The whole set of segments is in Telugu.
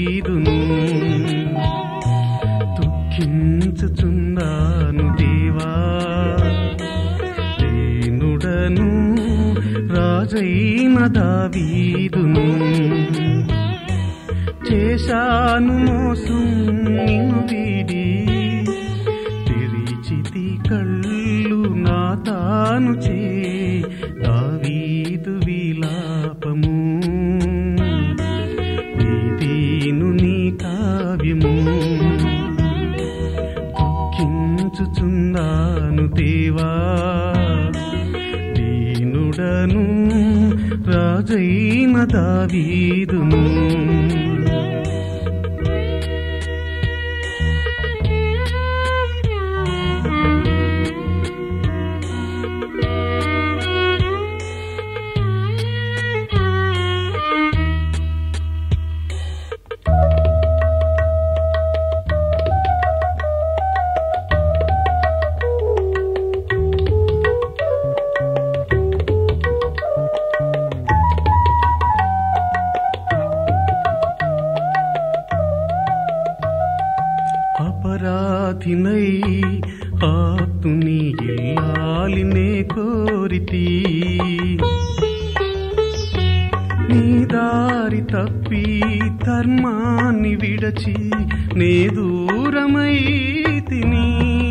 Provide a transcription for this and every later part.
దావీదును దుఃఖించుచున్నాను దేవా దీనుడను రాజైన దావీదును చేశాను మోసం నిన్ను వీడి తెరిచితి కళ్ళు నా తాను చే దావీదు విలాపము నీతీను నీ కావ్యము దుఃఖించుచున్నాను దేవా దీనుడను రాజైన దావీదును అపరాధినై ఆతుని ఇల్లాలినే కోరితి నీ దారి తప్పి ధర్మాన్ని విడచి నే దూరమై తిని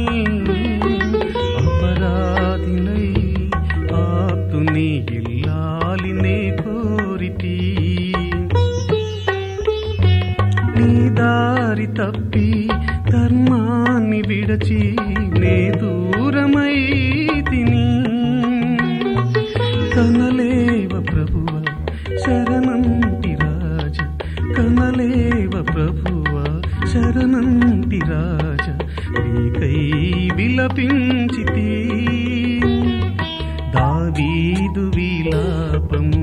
అపరాధినై ఆతుని ఇల్లాలినే కోరితి నీ దారి తప్పి ధర్మాన్ని విడచి నే దూరమై తిని కనలేవ ప్రభువ శరణంటి రాజ కనలేవ ప్రభువ శరణంటి రాజ నీకై విలపించితి దావీదు విలాపము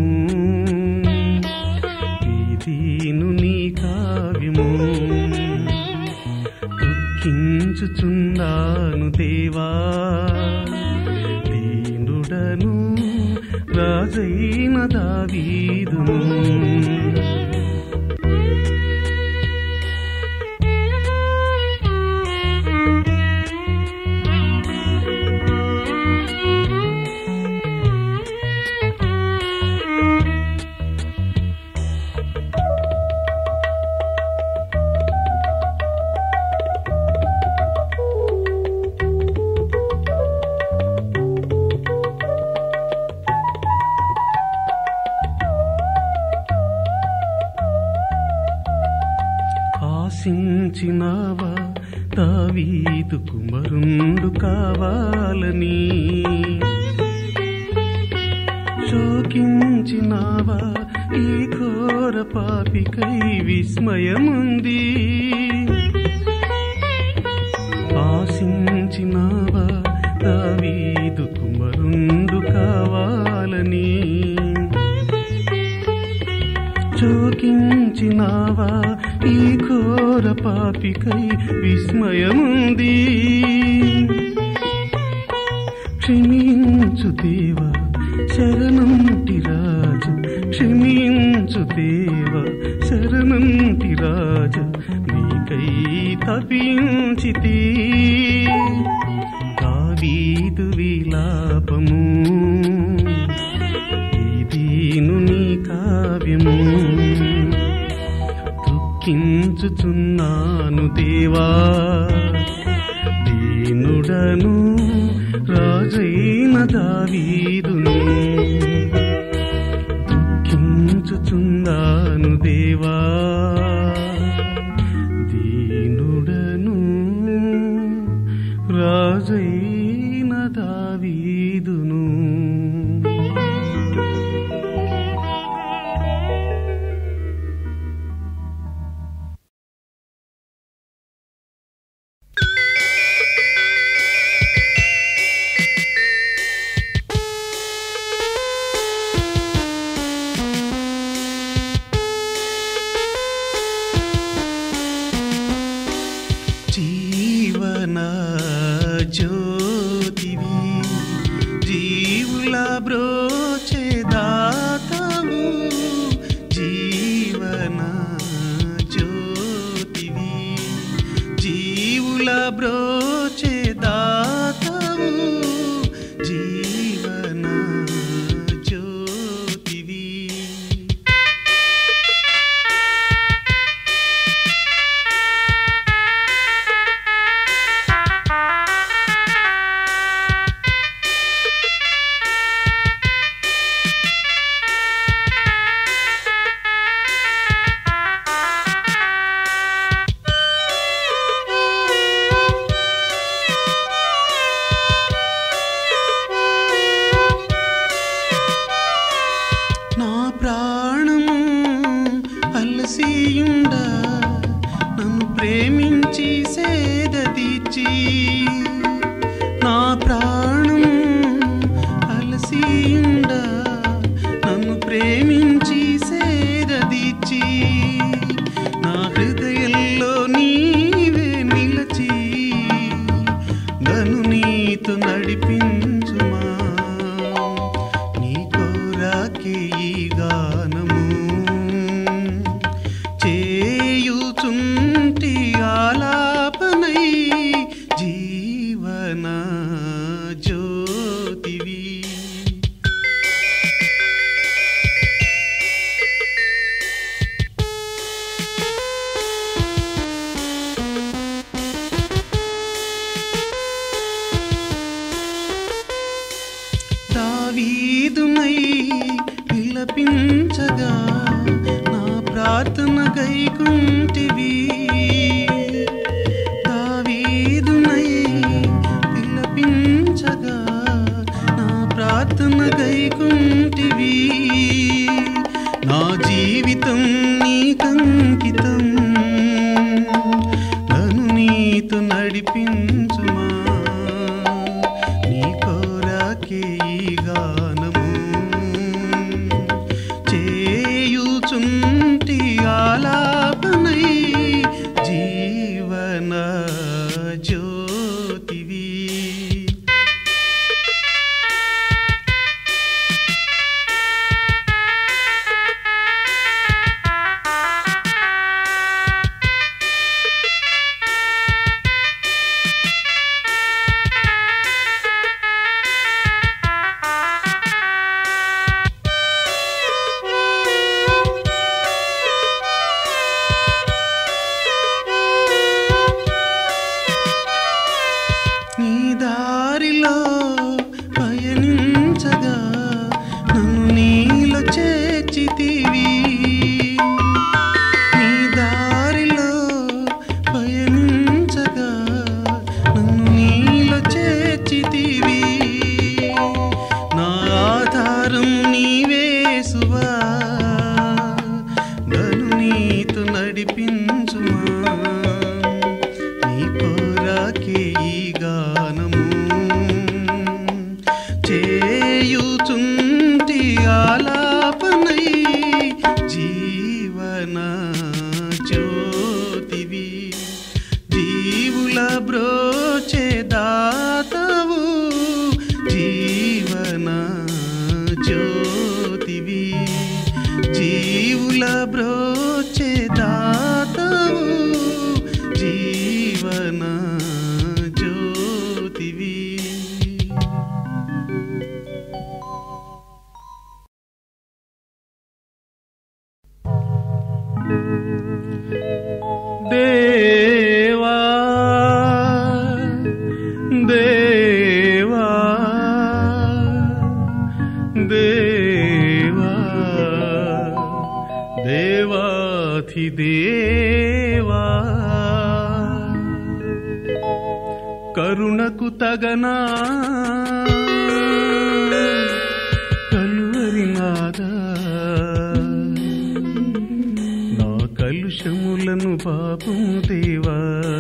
దీను నీ కావ్యము దుఃఖించుచున్నాను దేవా దీనుడను రాజైన దావీదును ఆశించినావా దావీదు కుమరుండు కావాలని శోకించినావా ఈ ఘోర పాపికై విస్మయముంది ఆశించినావా దావీదు కుమరుండు కావాలని చోకించినావా ఈ ఘోర పాపికై విస్మయముంది క్షమించు దేవా శరణంటి రాజ క్షమించు దేవా శరణంటి రాజ నీకై తపించితి దావీదు విలాపము దీను నీ కావ్యము దుఃఖించుచున్నాను దేవా దీనుడను రాజైన దావీదును దుఃఖించుచున్నాను దేవా దీనుడను రాజైన దావీదును ఆ బ్రోచే దాతవు జీవన జ్యోతివి నా ప్రాణము అలసియుండ నన్ను ప్రేమించి సేద తీర్చి నా ప్రాణము అలసియుండ నన్ను ప్రేమించి సేద తీర్చి నా హృదయంలో నీవే నిలచి నన్ను నీతో నడిపించుమా నీ కోరాకే ఈ గానము చేయుచుంటి ఆలాపనై జీవన జ్యోతివి దావీదునై విలపించగా నా ప్రార్థన గైకుంటివి దావీదునై విలపించగా నా ప్రార్థన గైకుంటివి నా జీవితం నీకంకితం నన్ను నీతో నడిపించుమా నీ కోరాకే ఈ గానము చేయుచుంటి ఆలాపనై జీవన జ్యోతివి నీ దారిలో పయనించగా నన్ను నీలో చేర్చితివి నీ దారిలో పయనించగా నన్ను నీలో చేర్చితివి నా ఆధారం నీవేసువా నన్ను నీతో నడిపించుమా నీ కోరాకే ఈ గానము చేయుచుంటి ఆలాపనై జీవన జ్యోతివి జీవుల బ్రోచే దాతవు జీవన జ్యోతివి జీవుల బ్రోచే దాతవు జీవన జ్యోతివి దేవా దేవా దేవా దేవాధిదేవా కరుణకు తగనా కలువరి నాదా నా కలుషములను పాపము దేవా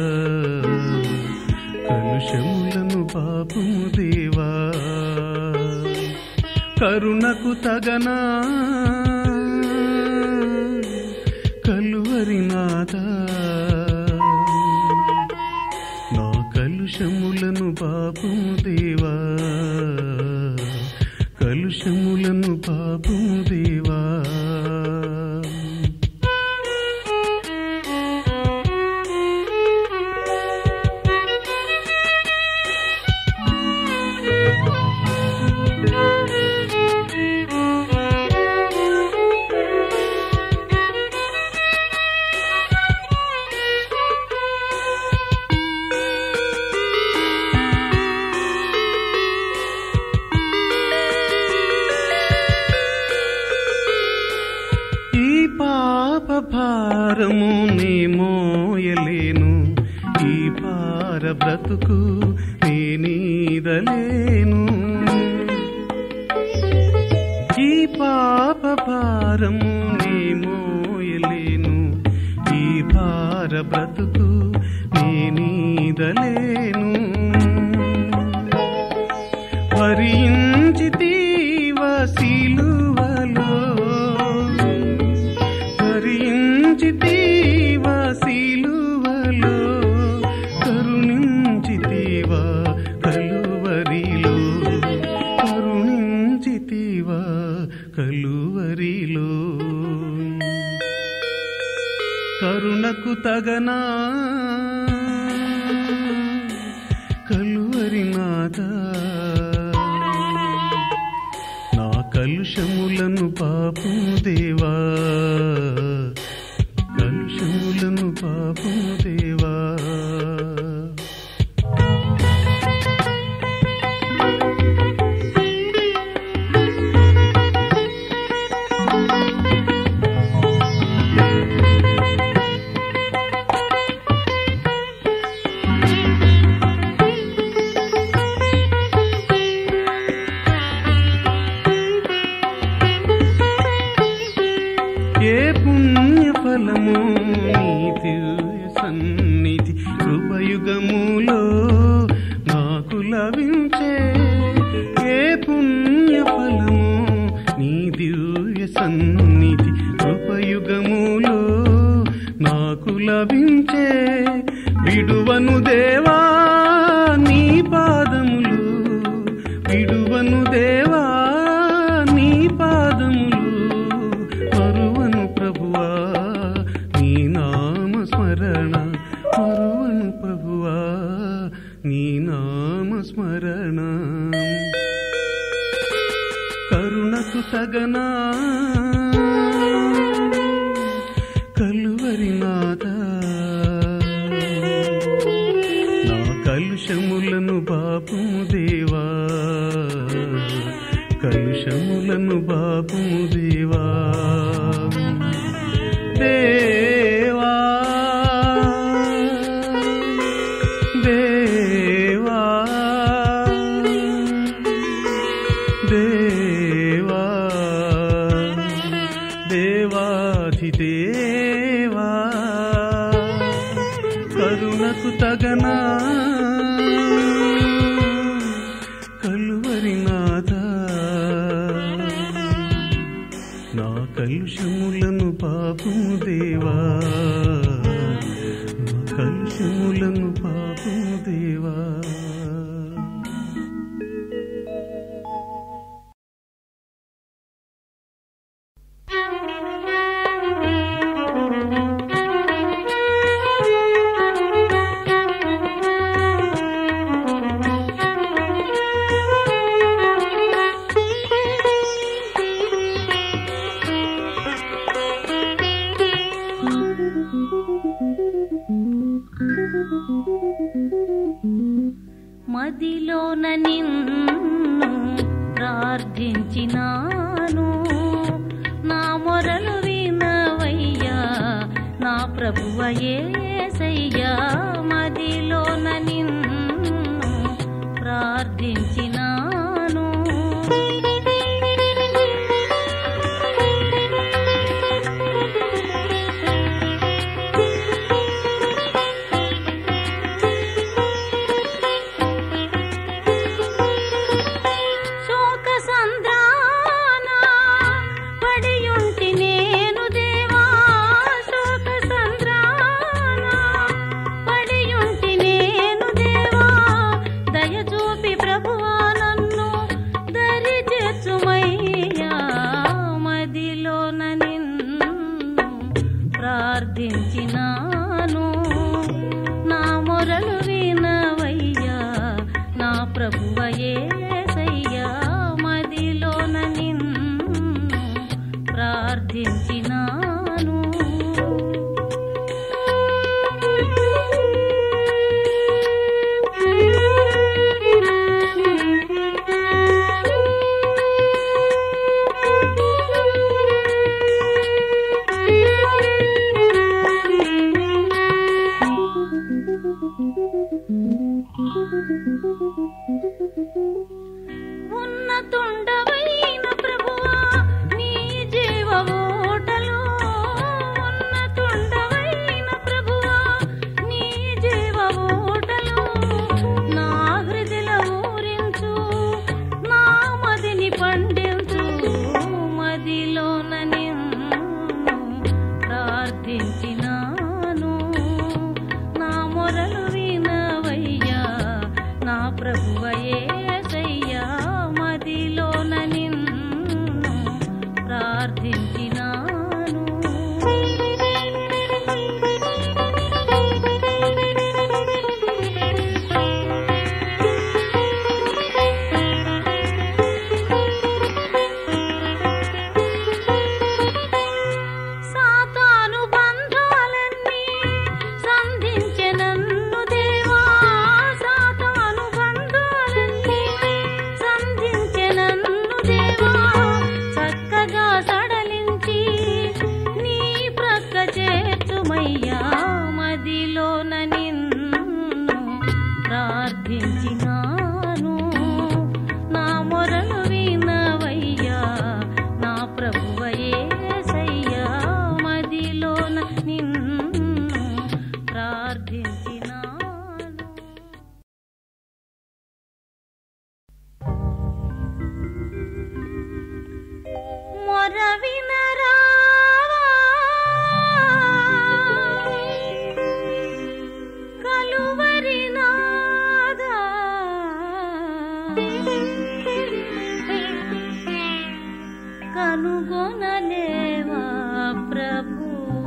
కలుషములను పాపము దేవా కరుణకు తగనా కలువరి నాదా నా కలుషములను పాపము దేవా కలుషములను పాపము దేవా భారము నే మోయలేను ఈ భార బ్రతుకు నేనీదలేను ఈ పాప భారము నే మోయలేను ఈ భార బ్రతుకు నేనీదలేను భరించితీవ సిలువలో భరించితీవ సిలువలో కరుణించితీవ కలువరిలో కరుణించితీవ కలువరిలో కరుణకు తగనా కలువరి నాదా నా కలుషములను పాపు దేవా కలుషములను పాపు దేవా ఏ పుణ్య ఫలము నీతి సన్నిధి కృపయుగములో నాకు లభించే ఏ పుణ్య ఫలము నీ దివ్య సన్నిధి కృపయుగములో నాకు లభించే విడువను దేవా నీ పాదములు విడువను దేవా నీ పాదములు మరువను ప్రభువా నీ నామ స్మరణ మరువను ప్రభువా నీ నామ స్మరణ కరుణకు తగనా కలువరి నాదా నా కలుషములను బాపు దేవా కలుషములను బాపు దేవా దేవా దేవా దేవా దేవాధిదేవా కరుణకు తగనా కలువరి నాదా నా కలుషములను పాపం దేవా నా కలుషములను పాపం దేవా మదిలోన నిన్ను ప్రార్థించినాను నా మొరలు వినవయ్యా నా ప్రభువయేసయ్యా మదిలోన నిన్ను ప్రార్థించినాను శోక సంద్రాన పడియుంటి నేను దేవా శోక సంద్రాన పడియుంటి నేను దేవా దయ చూపి ప్రభువా మదిలోన నిన్ను ప్రార్థించినాను నా మొరలు వినవయ్యా నా ప్రభువయేసయ్యా మదిలోన నిన్ను ప్రార్థించినాను మొర వినరావా కలువరి నాదా కనుగొనలేవా ప్రభు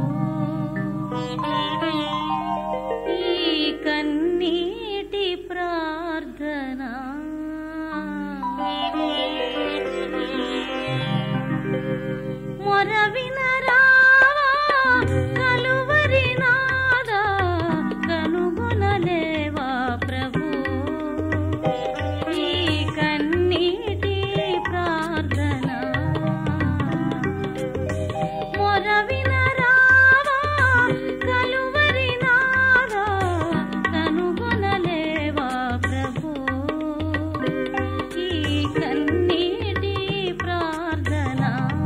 ఈ కన్నీటి ప్రార్థన మొర వినరావా కలువరి నాదా కనుగొనలేవా ప్రభు ఈ కన్నీటి ప్రార్థన మొర వినరావా కలువరి నాదా కనుగొనలేవా ప్రభు ఈ కన్నీటి ప్రార్థన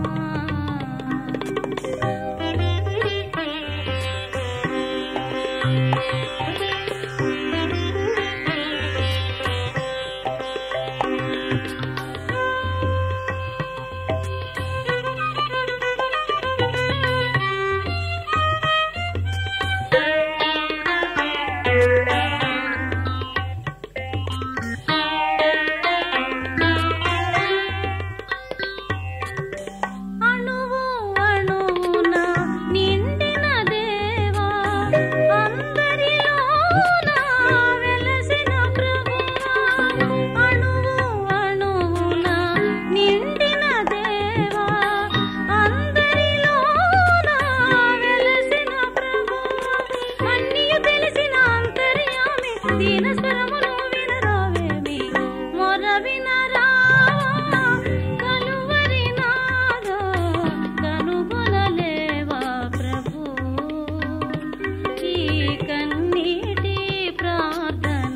అణువు అణువున నిండిన దేవా అందరిలోన వెలసిన ప్రభువా అణువు అణువున నిండిన దేవా అందరిలోన వెలసిన ప్రభువా అన్నియు తెలిసిన అంతర్యామి దీన స్వరమును వినరావేమి మొర వినరావా కలువరి నాదా కనుగొనలేవా ప్రభు ఈ కన్నీటి ప్రార్థన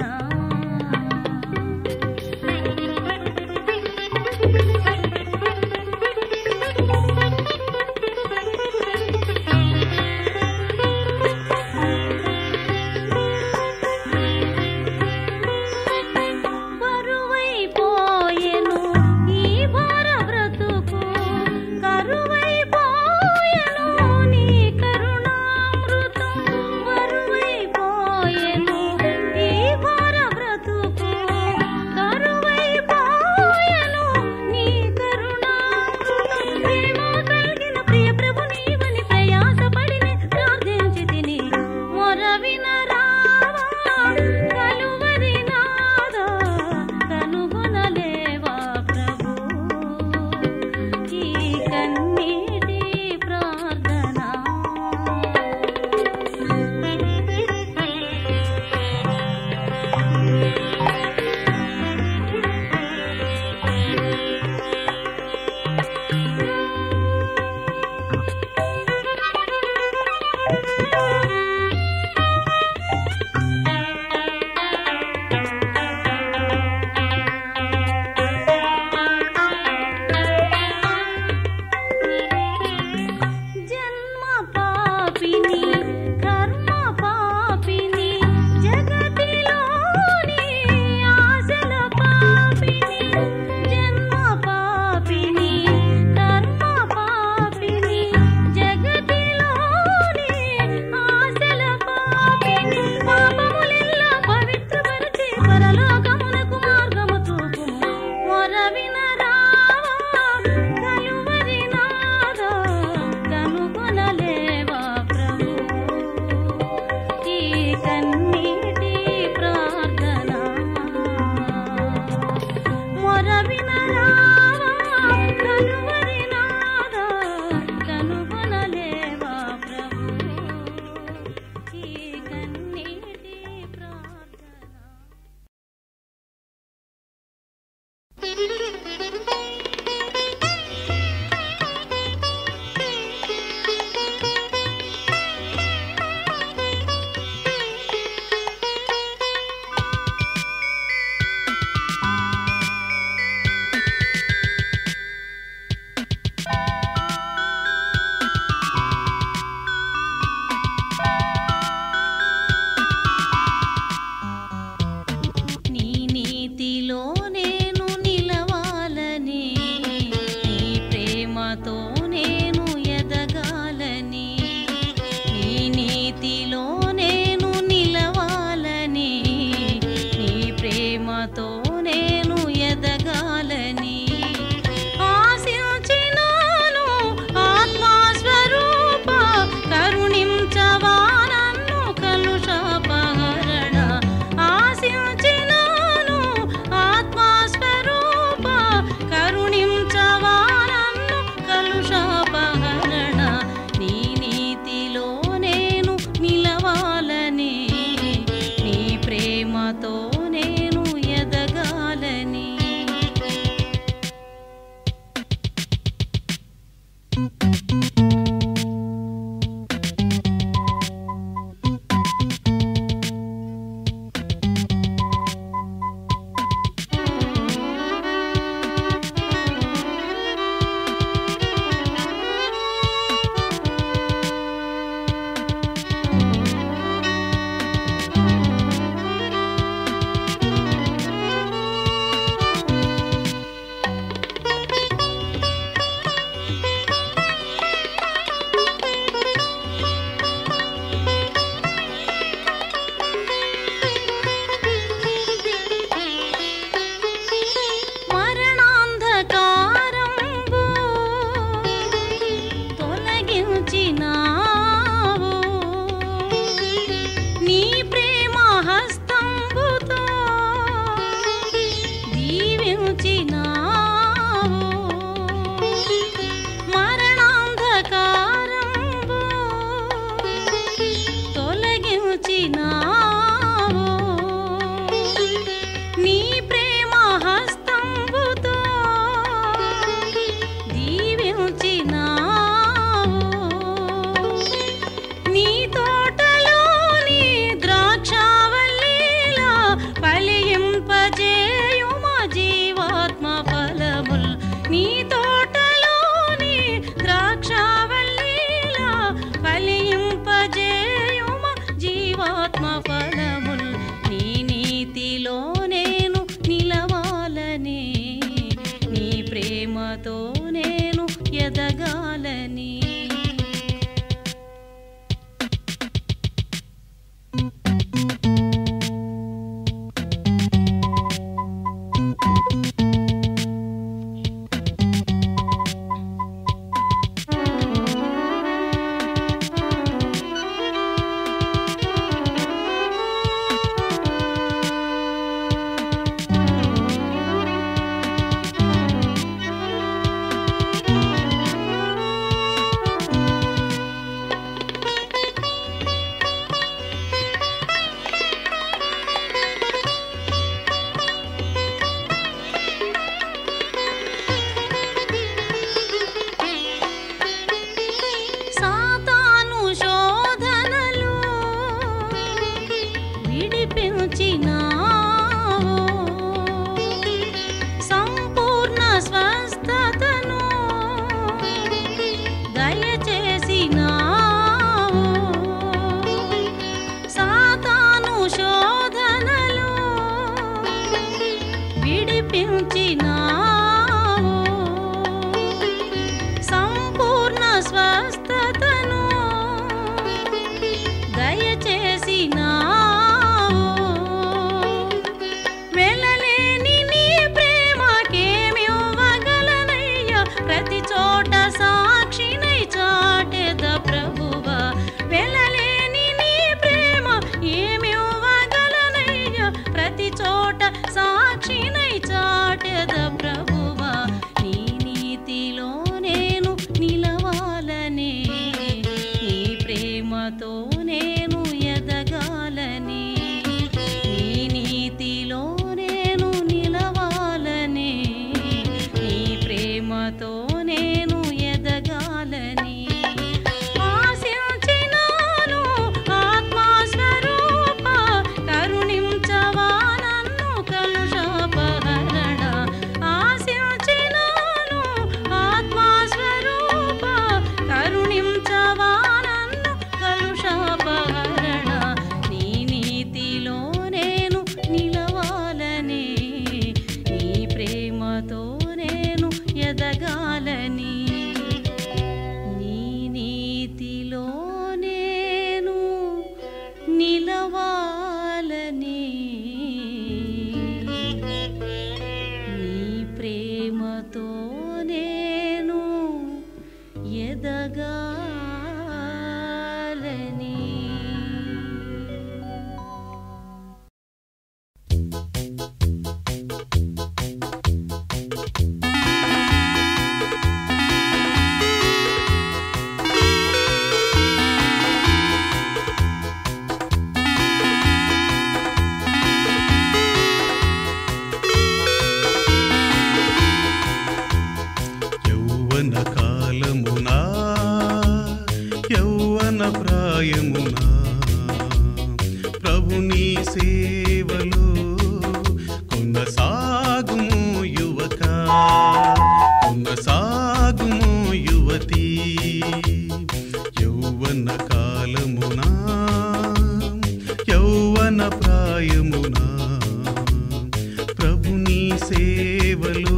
దీవించినావు నీ ప్రేమ హస్తంబుతో దీవించినావు నీ తోటలోని ద్రాక్షావల్లిలా ఫలింపజేయుమ జీవాత్మ ఫలముల్ నీ తోటలోని ద్రాక్షావల్లిలా ఫలింపజేయుమ జీవాత్మ ఫలముల్ నీ నీతిలో నేను నిలవాలని నీ ప్రేమతో నేను ఎదగాలని సాతాను శోధనలు విడిపించినావు సంపూర్ణ స్వస్థతను దయచేసినావు సాతాను శోధనలు విడిపించినావు సంపూర్ణ స్వస్థతను దయచేసినావు వెళ్ళలేని నీ ప్రేమకేమివ్వగలనయ్యా ప్రతి చోట సాక్షినై చాటెద ప్రభువా వెళ్ళలేని నీ ప్రేమ ఏమివ్వగలనయ్యా ప్రతి చోట సాక్షినై చాటెద ప్రభువా నీ నీతిలో నేను నిలవాలని నీ ప్రేమతో నేను ఎదగాలని నీ నీతిలో నేను నిలవాలని నీ ప్రేమతో నేను ఎదగాలని ఆశించినాను ఆత్మస్వరూప కరుణించవా నన్ను కలుషాపహరణ ఆశించినాను ఆత్మస్వరూప కరుణించవా నన్ను కలుషాపహరణ నీ నీతిలో నేను నిలవాలని నీ ప్రేమతో నేను ఎదగాలని నీ నీతిలో నేను నిలవాలని నీ ప్రేమతో నేను ఎదగాలని యౌవన కాలమునా యౌవన ప్రాయమునా ప్రభుని సేవలో కొనసాగుము యువక కొనసాగుము యువతి యౌవన కాలమునా యౌవన ప్రాయమునా ప్రభుని సేవలో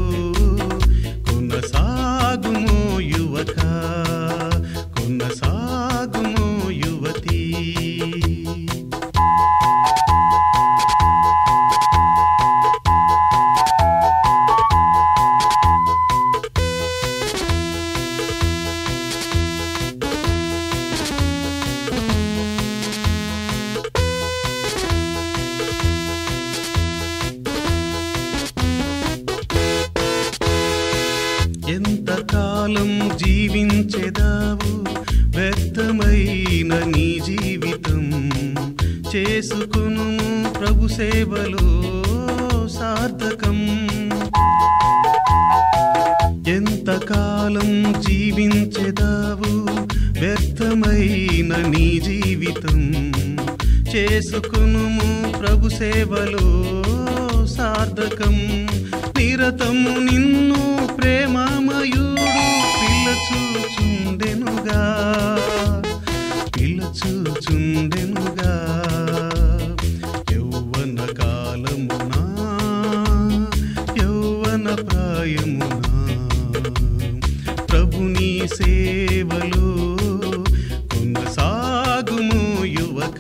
కొనసాగుము యువక కొనసాగుము యువతి ఎంతకాలం జీవించెదావు వ్యర్థమైన నీ జీవితం చేసుకును ప్రభు సేవలో సార్థకం ఎంతకాలం జీవించెదావు వ్యర్థమైన నీ జీవితం చేసుకును ప్రభు సేవలో సార్థకం నిరతము నిన్ను ప్రేమమయుడు పిల్లచూచుండెనుగా పిల్లచూచుండెనుగా యౌవన కాలమునా యౌవన ప్రాయమునా ప్రభుని సేవలో కొనసాగుము యువక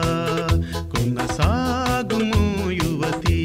కొనసాగుము యువతి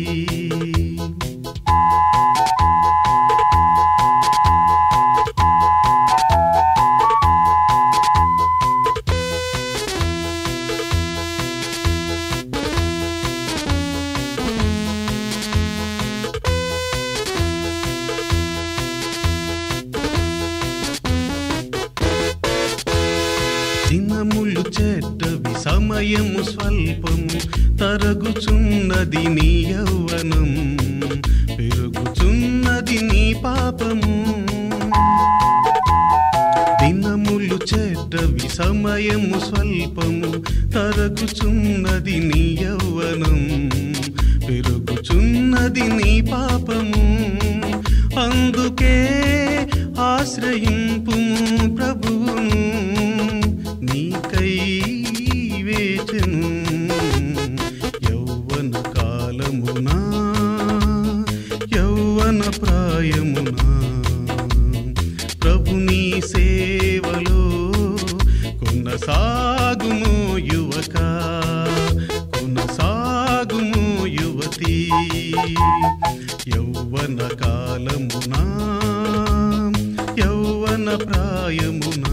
దినములు చెడ్డవి సమయము స్వల్పము తరగుచున్నది నీ యౌవనం పెరుగుచున్నది నీ పాపము దినములు చెడ్డవి సమయము స్వల్పము తరగుచున్నది నీ యౌవనం పెరుగుచున్నది నీ పాపము అందుకే ఆశ్రయింపు ప్రభువును నీకై వేచెను యౌవన కాలమునా యౌవన ప్రాయమునా ప్రభుని సేవలో కొనసాగుము యువక కొనసాగుము యువతి యౌవన కాలమునా యౌవన ప్రాయమునా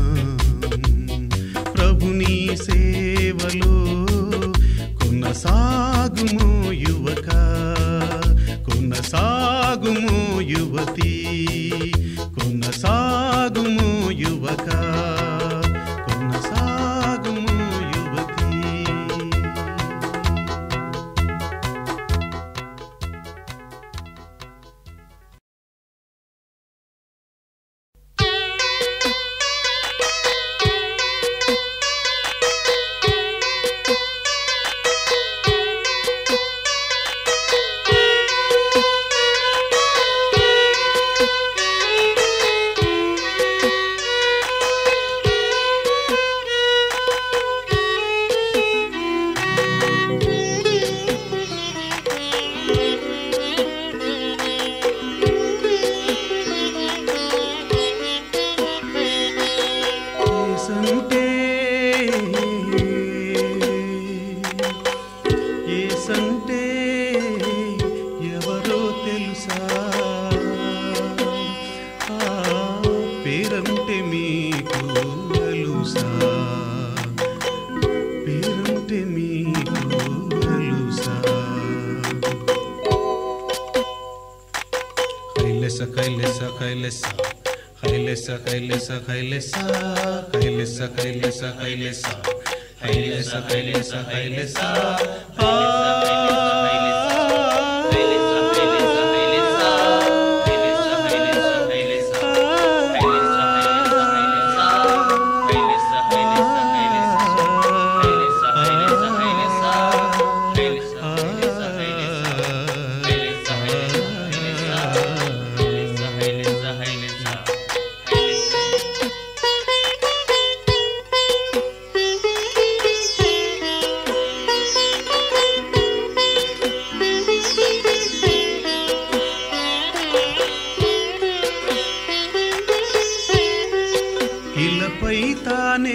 ప్రభుని సేవలో కొనసాగుము యువక కొనసాగుము యువతి కొనసాగుము యువక కొనసాగుము యువతి ఏసంటే ఏసంటే ఎవరో తెలుసా ఆ పేరంటే మీకు తెలుసా పేరంటే మీకు తెలుసా కైలెస కైలెస కైలెస కైలెస కైలెస కైలెస కైలెస కైలెస కైలెస కైలెస కైలెస కైలెస ఇలపై తానే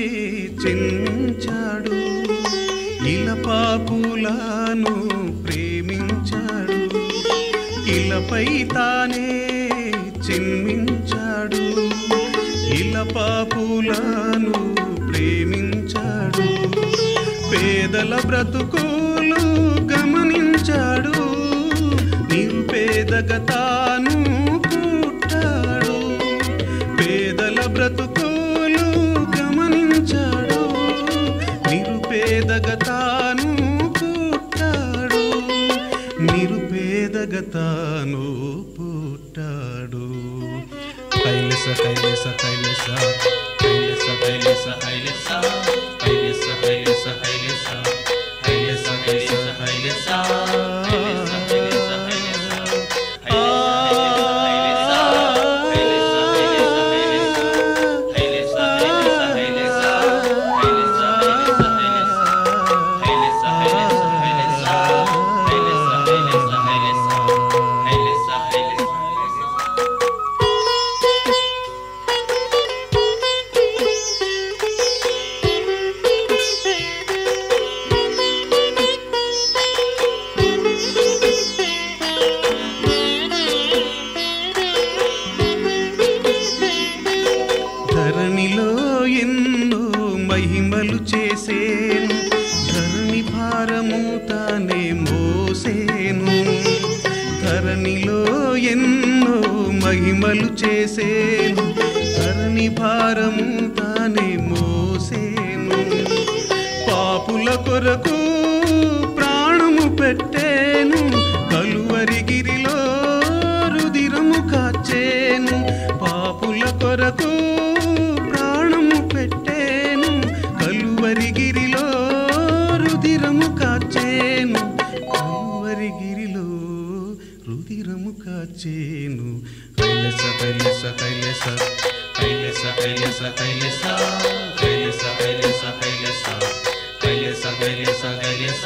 చించాడు ఇల పాపులను ప్రేమించాడు ఇలపై తానే చిన్మించాడు ఇల పాపులను ప్రేమించాడు పేదల బ్రతుకులు గమనించాడు నిరుపేదగా తాను పుట్టాడు పేదల బ్రతుకులు గమనించాడు నిరుపేదగా తాను కైలేస కైలేస కైలేస కైలేస కైలేస కైలేస కైలేస కైలేస కైలేస కైలేస కైలేస ధరణిలో ఎన్నో మహిమలు చేసేను ధరణి భారము తానే మోసేను ధరణిలో ఎన్నో మహిమలు చేసేను ధరణి భారము తానే మోసేను పాపుల కొరకు ప్రాణము పెట్టేను కలువరిగిరిలో రుదిరము కాచేను పాపుల కొరకు ప్రాణము పెట్టేను కలువరిగిరిలో రుదిరము కాచేను కలువరిగిరిలో రుదిరము కాచేను కైలస కైలస కైలస కైలస కైలస కైలస కైలస కైలస కైలస కైలస కైలస కైలస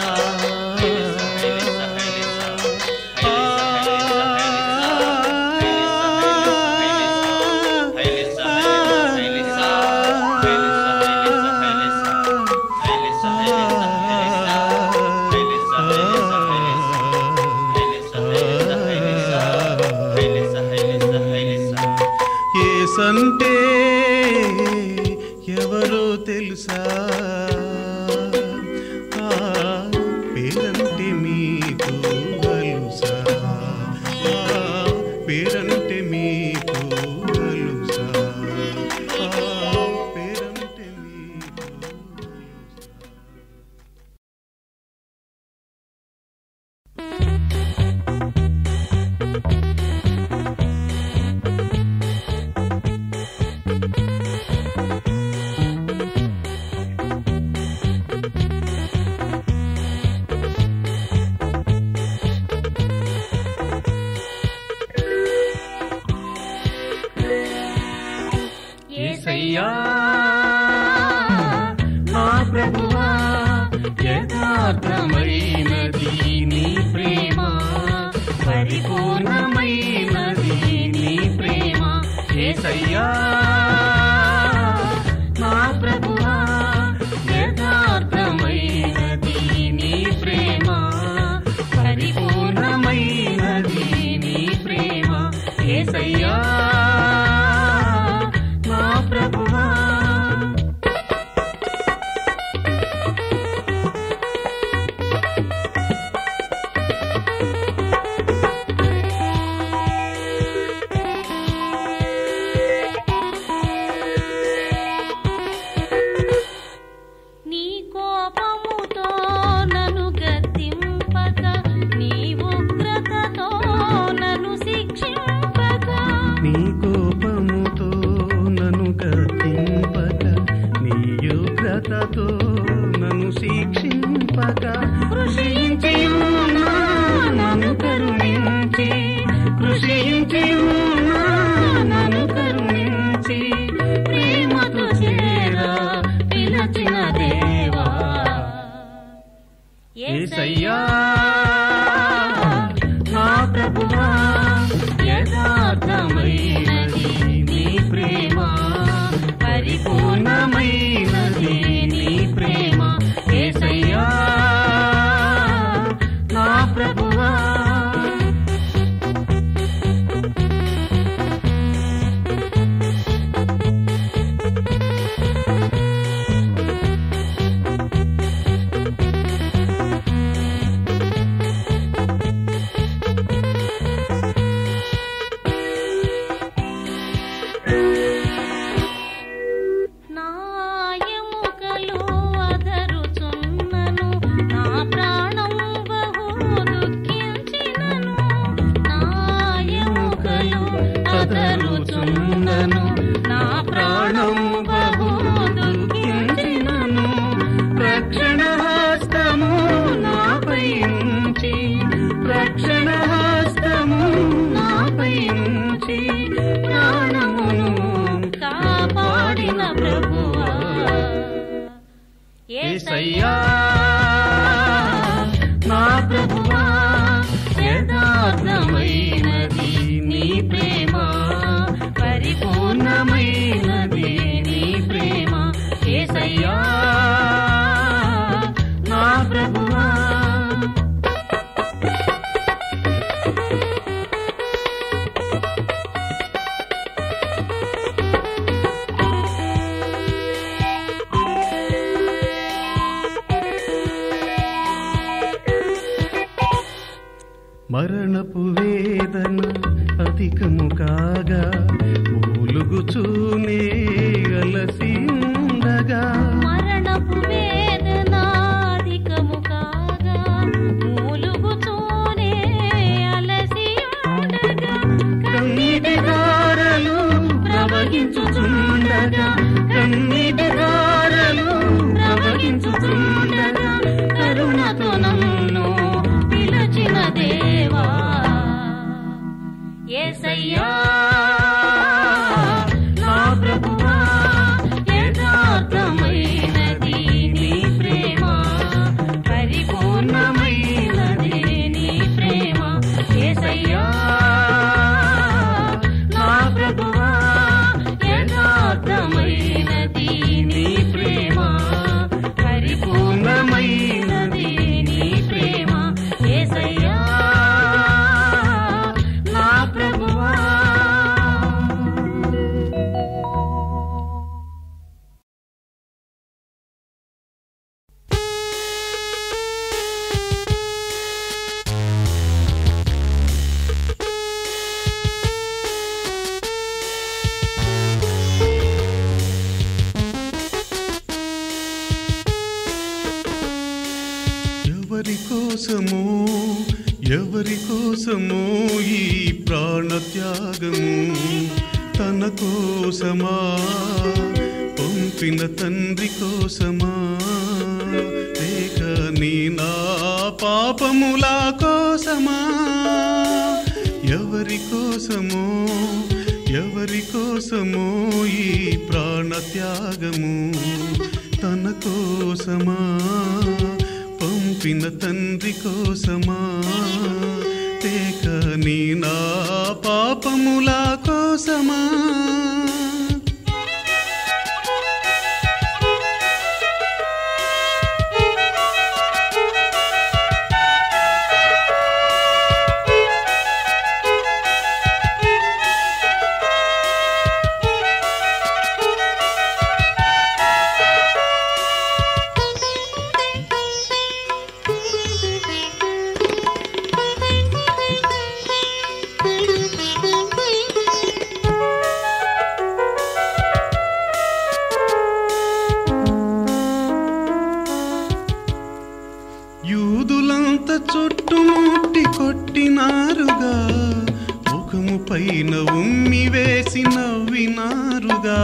ఏసంటే ఎవరో తెలుసా ఆ పేరంటే మీకు తెలుసా ఆ పేరంటే మీకు తెలుసా ఆ పేరంటే మీకు తెలుసా ఏసయ్యా మా ప్రభువా యథార్థమైనది నీ ప్రేమ పరిపూర్ణమైనది నీ ప్రేమ ఏసయ్యా మా ప్రభువా యథార్థమైనది నీ ప్రేమ పరిపూర్ణమైనది నీ ప్రేమ ఏసయ్యా మా ప్రభువా నీ కోపముతో నన్ను గద్దింపక నీ ఉగ్రతతో నన్ను శిక్షింపక నీ కోపముతో నన్ను గతింపక నీ యుగ్రతతో నన్ను శిక్షింపక కృషించి ఉన్నా నన్ను కరుణించి కృషించి ఉన్నా నన్ను కరుణించి ప్రేమతో చేరా పిలచిన దేవా ఏసయ్యా నా ప్రభువా యథార్థమైనది నీ ప్రేమ పరిపూర్ణమైనది నీ ప్రేమ ఏసయ్యా నా ప్రభువా నాయం ఏసయ్యా నా ప్రభువా యథార్థమైనది నీ ప్రేమ పరిపూర్ణమైనది నీ ప్రేమ ఏసయ్యా నా ప్రభువా మరణపు వేదన అధికము కాగా మూలుగుచూనే అలసి ఉండగా మరణపు వేదనాధికము కాగా మూలుగుతూనే అలసి ఉండగా కన్నీటి ధారలు ప్రవహించుచుండగా కన్నీటి ధారలు ప్రవహించుచుండగా కరుణతో నన్ను పిలిచిన దేవా ఏసయ్యా నా ప్రభువా యథార్థమైనది నీ ప్రేమ పరిపూర్ణమైనది నీ ప్రేమ ఏసయ్యా నా ప్రభువా యథార్థమైనది నీ ప్రేమ పరిపూర్ణమైనది నీ ప్రేమ ఏసయ్యా నా ప్రభువా ఎవరి కోసమో ఎవరి కోసమో ఈ ప్రాణ త్యాగము తన కోసమా పంపిన తండ్రి కోసమా లేక నీ నా పాపముల కోసమా ఎవరి కోసమో ఎవరి కోసమో ఈ ప్రాణ త్యాగము తన కోసమా పంపిన తండ్రి కోసమా లేక నీ నా పాపముల కోసమా యూదులంత చుట్టుముట్టి కొట్టినారుగా ముఖము పైన ఉమ్మి వేసి నవ్వినారుగా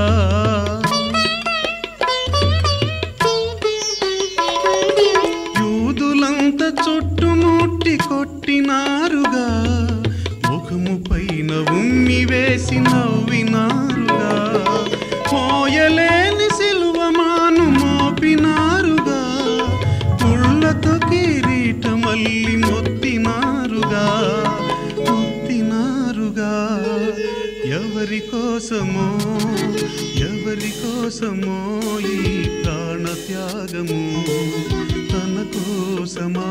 యూదులంత చుట్టుముట్టి కొట్టినారుగా ముఖము పైన ఉమ్మి వేసి నవ్వినారుగా మోయలేని సిలువమాను మోపినారుగా ముళ్ళతో కిరీట మల్లి మొత్తినారుగా మొత్తినారుగా ఎవరి కోసమో ఎవరి కోసమో ఈ ప్రాణ త్యాగము తన కోసమా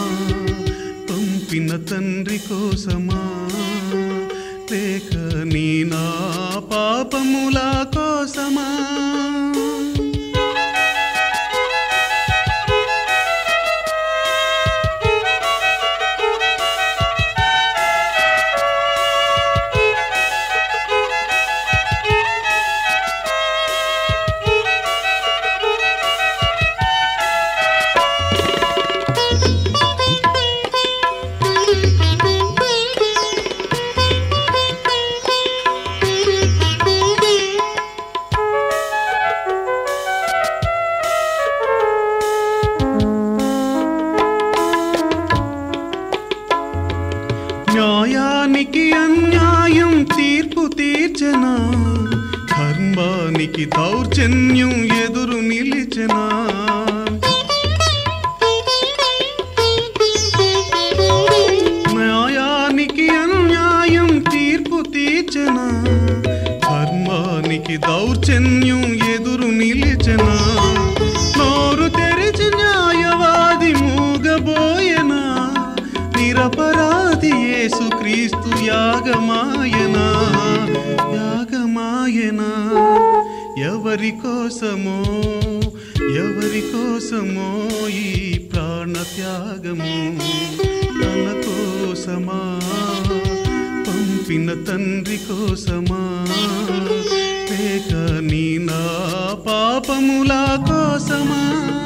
పంపిన తండ్రి కోసమా లేక నీ నా పాపముల కోసమా న్యాయానికి అన్యాయం తీర్పు తీర్చనా ధర్మానికి దౌర్జన్యం ఎదురు నిలిచెనా యాగమాయనా యాగమాయనా ఎవరి కోసమో ఎవరి కోసమో ఈ ప్రాణ త్యాగము తన కోసమా పంపిన తండ్రి కోసమా లేక నీ నా పాపముల కోసమా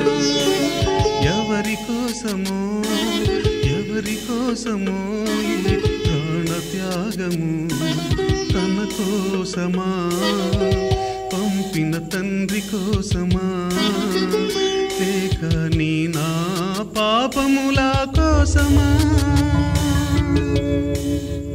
ఎవరి కోసమో ఎవరి కోసమో ఈ ప్రాణ త్యాగము తన కోసమా పంపిన తండ్రి కోసమా లేక నీ నా పాపముల కోసమా